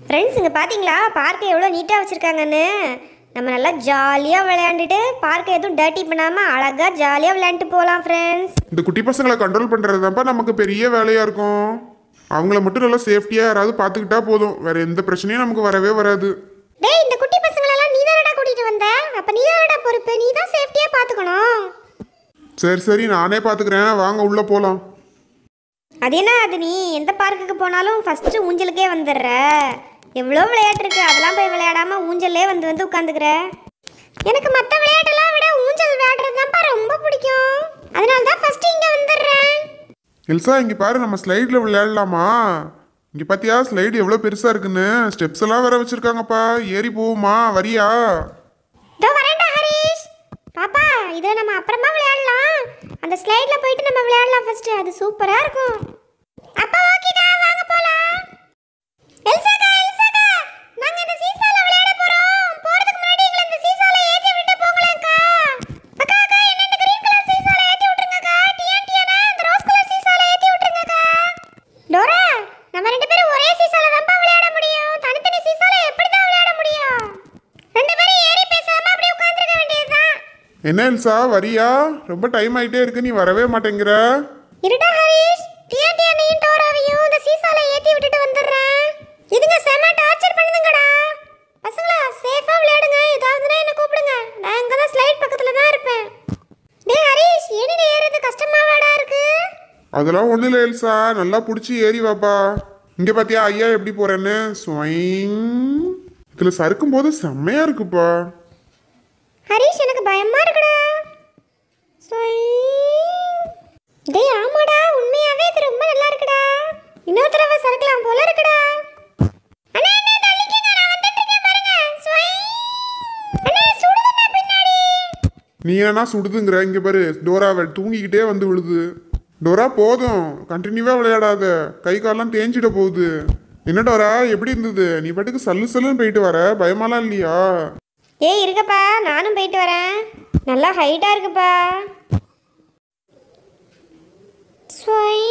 Friends இங்கே பார்த்தீங்களா பார்க்கை எவ்வளோ நீட்டாக வச்சுருக்காங்கன்னு நம்ம நல்லா ஜாலியாக விளையாண்டுட்டு பார்க்கை எதுவும் டர்ட்டி பண்ணாமல் அழகாக ஜாலியாக விளையாண்டுட்டு போகலாம் ஃப்ரெண்ட்ஸ் இந்த குட்டி பசங்களை கண்ட்ரோல் பண்ணுறது தான்ப்பா நமக்கு பெரிய வேலையாக இருக்கும் அவங்கள மட்டும் நல்லா சேஃப்டியாக யாராவது பார்த்துக்கிட்டா போதும் வேற எந்த பிரச்சனையும் நமக்கு வரவே வராது டேய் இந்த குட்டி பசங்களெல்லாம் நீ தானடா கூட்டிகிட்டு வந்த அப்போ நீ தானடா பொறுப்பு நீ தான் சேஃப்டியாக பார்த்துக்கணும் சரி சரி நானே பார்த்துக்கிறேன் வாங்க உள்ளே போகலாம் அது என்ன அது நீ எந்த பார்க்குக்கு போனாலும் ஃபஸ்ட்டு ஊஞ்சலுக்கே வந்துடுற எவ்வளோ விளையாட்டு இருக்கு அதெல்லாம் போய் விளையாடாம ஊஞ்சல்லே வந்து வந்து உட்காந்துக்கிற எனக்கு மற்ற விளையாட்டெல்லாம் விட ஊஞ்சல் விளையாடுறது தான்ப்பா ரொம்ப பிடிக்கும் அதனால தான் ஃபஸ்ட்டு இங்கே வந்துடுறேன் எல்சா இங்கே பாரு நம்ம ஸ்லைடில் விளையாடலாமா இங்கே பார்த்தியா ஸ்லைடு எவ்வளோ பெருசாக இருக்குன்னு ஸ்டெப்ஸ் எல்லாம் வேற வச்சுருக்காங்கப்பா ஏறி போகுமா வரியா இதோ வரேன்டா ஹரிஷ் பாப்பா இதில் நம்ம அப்புறமா விளையாடலாம் அந்த ஸ்லைடில் போயிட்டு நம்ம விளையாடலாம் ஃபர்ஸ்ட் அது சூப்பராக இருக்கும் அப்பா ஓகேடா வாங்க போலாம் எல்சாக்கா எல்சாக்கா நாங்க இந்த சீசால விளையாட போறோம் போறதுக்கு முன்னாடி எங்களை இந்த சீசால ஏத்தி விட்டு போங்களேக்கா அக்கா அக்கா என்ன இந்த கிரீன் கலர் சீசால ஏத்தி விட்டுருங்கக்கா டிஎன் டிஎனா இந்த ரோஸ் கலர் சீசால ஏத்தி விட்டுருங்கக்கா டோரா நம்ம ரெண்டு பேரும் ஒரே சீசால தான்ப்பா விளையாட முடியும் தனித்தனி சீசால எப்படி தான் விளையாட முடியும் ரெண்டு பேரும் ஏறி பேசாம அப்படியே உட்கார்ந்திருக்க வேண்டியதுதான் என்ன எல்சா வரியா ரொம்ப டைம் ஆகிட்டே இருக்கு நீ வரவே மாட்டேங்கிற இருடா ஹரிஷ் டிஎன் டிஎனையும் டோராவையும் இந்த சீசால ஏத்தி விட்டுட்டு வந்துடுறேன் இதுங்க செம டார்ச்சர் பண்ணுதுங்கடா பசங்களா சேஃபா விளையாடுங்க ஏதாவதுனா என்ன கூப்பிடுங்க நான் அங்க தான் ஸ்லைட் பக்கத்துல தான் இருப்பேன் டேய் ஹரிஷ் ஏனில ஏறது கஷ்டமாவாடா இருக்கு அதெல்லாம் ஒன்றும் இல்லை எல்சா நல்லா பிடிச்சி ஏறி வாப்பா இங்கே பார்த்தியா ஐயா எப்படி போகிறேன்னு ஸ்வைங் இதில் சறுக்கும் போது செம்மையாக இருக்குப்பா ஹரிஷ் எனக்கு பயமா இருக்குடா சொய். டேய் ஆமாடா உண்மையாவே இது ரொம்ப நல்லா இருக்குடா இன்னொரு தடவை சறுக்கலாம் போல இருக்குடா அண்ணா அண்ணா தள்ளிக்கங்க நான் வந்துட்டு இருக்கேன் பாருங்க சொய். அண்ணா சுடுதுண்ணா பின்னாடி நீ என்னன்னா சுடுதுங்கிற இங்கே பாரு டோராவை தூங்கிக்கிட்டே வந்து விழுது டோரா போதும் கண்டினியூவாக விளையாடாத கை காலெல்லாம் தேஞ்சிட போகுது என்ன டோரா எப்படி இருந்தது நீ பாட்டுக்கு சல்லு சல்லுன்னு போயிட்டு வர பயமாலாம் இல்லையா ஏய் இருக்கப்பா நானும் போயிட்டு வரேன் நல்லா ஹைட்டா இருக்குப்பா சொய்.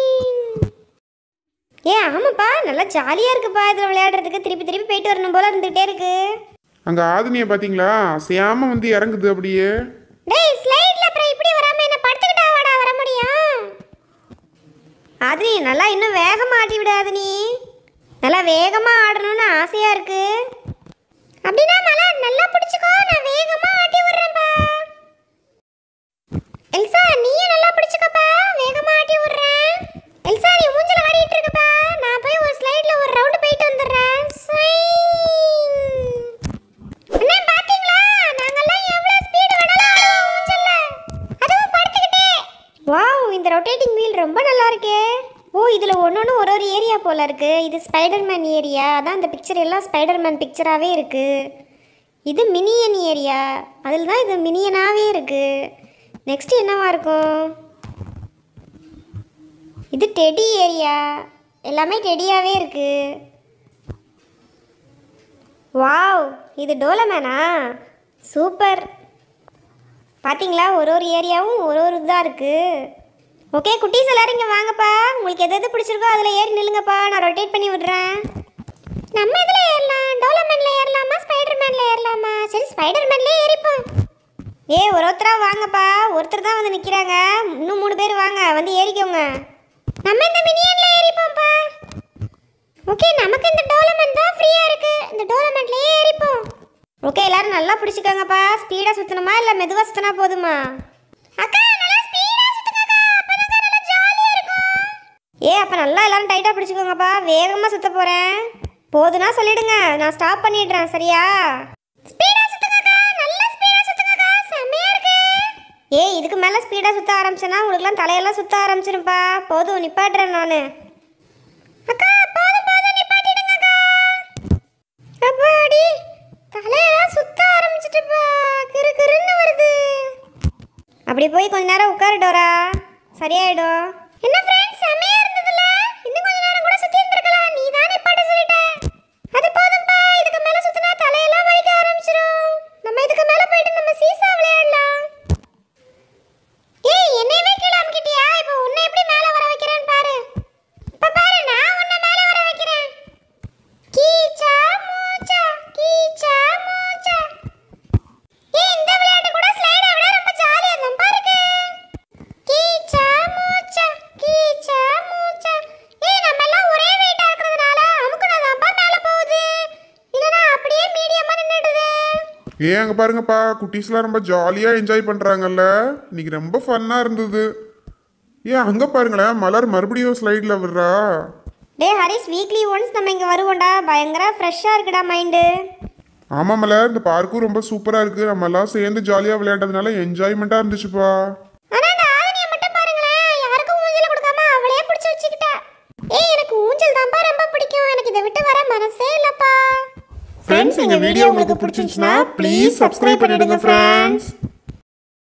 ஏ ஆமாப்பா நல்லா ஜாலியாக இருக்குப்பா இதில் விளையாடுறதுக்கு திருப்பி திருப்பி போயிட்டு வரணும் போல இருந்துகிட்டே இருக்கு அங்கே ஆதினியை பார்த்தீங்களா செய்யாம வந்து இறங்குது அப்படியே டேய் ஸ்லைட்ல அப்புறம் இப்படி வராம என்ன படுத்துக்கிட்டா வாடா வர முடியும் ஆதினி நல்லா இன்னும் வேகமா ஆட்டி விடு ஆதினி நல்லா வேகமா ஆடணும்னு ஆசையா இருக்கு அப்படின்னா மலா நல்லா பிடிச்சுக்கோ நான் வேகமா ஆட்டி விடுறேன்ப்பா எல்சா நீயும் நல்லா பிடிச்சுக்கப்பா வேகமா ஆட்டி விடுறேன் எல்சா நீ மூஞ்சில ஆடிட்டு இருக்கப்பா நான் போய் ஒரு ஸ்லைட்ல ஒரு ரவுண்ட் போயிட்டு வந்துடுறேன் ஸ்வைங். அண்ணே பாத்தீங்களா நாங்கெல்லாம் எவ்வளவு ஸ்பீடு வேணாலும் ஆடுவோம் ஊஞ்சல்ல அதுவும் படுத்துக்கிட்டே வாவ் இந்த ரொட்டேட்டிங் வீல் ரொம்ப நல்லா இருக்கே ஓ இதில் ஒன்று ஒன்று ஒரு ஒரு ஏரியா போல இருக்கு இது ஸ்பைடர்மேன் ஏரியா அதான் இந்த பிக்சர் எல்லாம் ஸ்பைடர்மேன் பிக்சராகவே இருக்கு இது மினியன் ஏரியா அதில் தான் இது மினியனாகவே இருக்கு நெக்ஸ்ட் என்னவா இருக்கும் இது டெடி ஏரியா எல்லாமே டெடியாகவே இருக்குது வாவ் இது டோலமேனா சூப்பர் பாத்தீங்களா ஒரு ஒரு ஏரியாவும் ஒரு ஒரு இதாக இருக்கு ஓகே குட்டீஸ் எல்லாரும் இங்கே வாங்கப்பா உங்களுக்கு எது எது பிடிச்சிருக்கோ அதில் ஏறி நில்லுங்கப்பா நான் ரொட்டேட் பண்ணி விடுறேன் நம்ம இதில் ஏறலாம் டோலமேனில் ஏறலாமா ஸ்பைடர்மேனில் ஏறலாமா சரி ஸ்பைடர்மேன்லேயே ஏறிப்போம் ஏ ஒரு ஒருத்தரா வாங்கப்பா ஒருத்தர் தான் வந்து நிற்கிறாங்க இன்னும் மூணு பேர் வாங்க வந்து ஏறிக்கோங்க நம்ம இந்த மினியன்ல ஏறிப்போம்ப்பா ஓகே நமக்கு இந்த டோலமெண்ட் தான் ஃப்ரீயா இருக்கு இந்த டோலமெண்ட்லயே ஏறிப்போம் ஓகே எல்லாரும் நல்லா பிடிச்சுக்கோங்கப்பா ஸ்பீடா சுத்தணுமா இல்ல மெதுவா சுத்தினா போதுமா அக்கா நல்லா ஸ்பீடா சுத்துங்கக்கா அப்பதான் நல்லா ஜாலியா இருக்கும் ஏ அப்ப நல்லா எல்லாரும் டைட்டா பிடிச்சுக்கோங்கப்பா வேகமா சுத்த போறேன் போதுனா சொல்லிடுங்க நான் ஸ்டாப் பண்ணிடுறேன் சரியா ஸ்பீடா சுத்துங்கக்கா நல்லா ஸ்பீடா சுத்துங்கக்கா செமையா இருக்கு ஏய் இதுக்கு மேல ஸ்பீடா சுத்த ஆரம்பிச்சேன்னா உங்களுக்குலாம் தலையெல்லாம் சுத்த ஆரம்பிச்சிருப்பா போதும் நிப்பாட்டுறேன் நானு அக்கா போதும் போதும் நிப்பாட்டிடுங்கக்கா அப்பாடி தலையெல்லாம் சுத்த ஆரம்பிச்சிட்டுப்பா கிறு கிறுன்னு வருது அப்படி போய் கொஞ்ச நேரம் உட்காரு டோரா சரியாயிடும் என்ன ஃப்ரெண்ட்ஸ் செமையா இருந்ததுல இன்னும் கொஞ்ச நேரம் கூட சுத்தி இருந்திருக்கலாம் நீ தான் நிப்பாட்ட சொல்லிட்ட அது போதும்பா இதுக்கு மேல சுத்தினா தலையெல்லாம் வலிக்க ஆரம்பிச்சிரும் நம்ம இதுக்கு மேல போயிட்டு நம்ம சீசா விளையாடலாம் ஏய் என்னையவே கீழே அமுக்கிட்டியா இப்போ உன்னை எப்படி மேல வர வைக்கிறேன்னு பாரு இப்ப பாரு நான் உன்னை மேல வர வைக்கிறேன் கீழ் ஏன் அங்கே பாருங்கப்பா குட்டீஸ்லாம் ரொம்ப ஜாலியாக என்ஜாய் பண்ணுறாங்கல்ல இன்னைக்கு ரொம்ப ஃபன்னாக இருந்தது ஏன் அங்கே பாருங்களேன் மலர் மறுபடியும் ஸ்லைடில் விடுறா டே ஹரிஸ் வீக்லி ஒன்ஸ் நம்ம இங்கே வருவோம்டா பயங்கர ஃப்ரெஷ்ஷாக இருக்குடா மைண்டு ஆமாம் மலர் இந்த பார்க்கும் ரொம்ப சூப்பராக இருக்குது நம்ம எல்லாம் சேர்ந்து ஜாலியாக விளையாடுறதுனால என்ஜாய்மெண்ட்டாக இருந்துச்சுப்பா ஆனா இந்த ஆதினியை மட்டும் பாருங்களேன் யாருக்கும் ஊஞ்சல் கொடுக்காம அவளே பிடிச்சி வச்சுக்கிட்டா ஏய் எனக்கு ஊஞ்சல் தான்ப்பா ரொம்ப பிடிக்கும் எனக்கு இதை விட்டு வர மனசே இல்லப்பா ஃப்ரெண்ட்ஸ் இந்த வீடியோ உங்களுக்கு பிடிச்சிருந்துச்சுன்னா ப்ளீஸ் சப்ஸ்கிரைப் பண்ணிடுங்க ஃப்ரெண்ட்ஸ்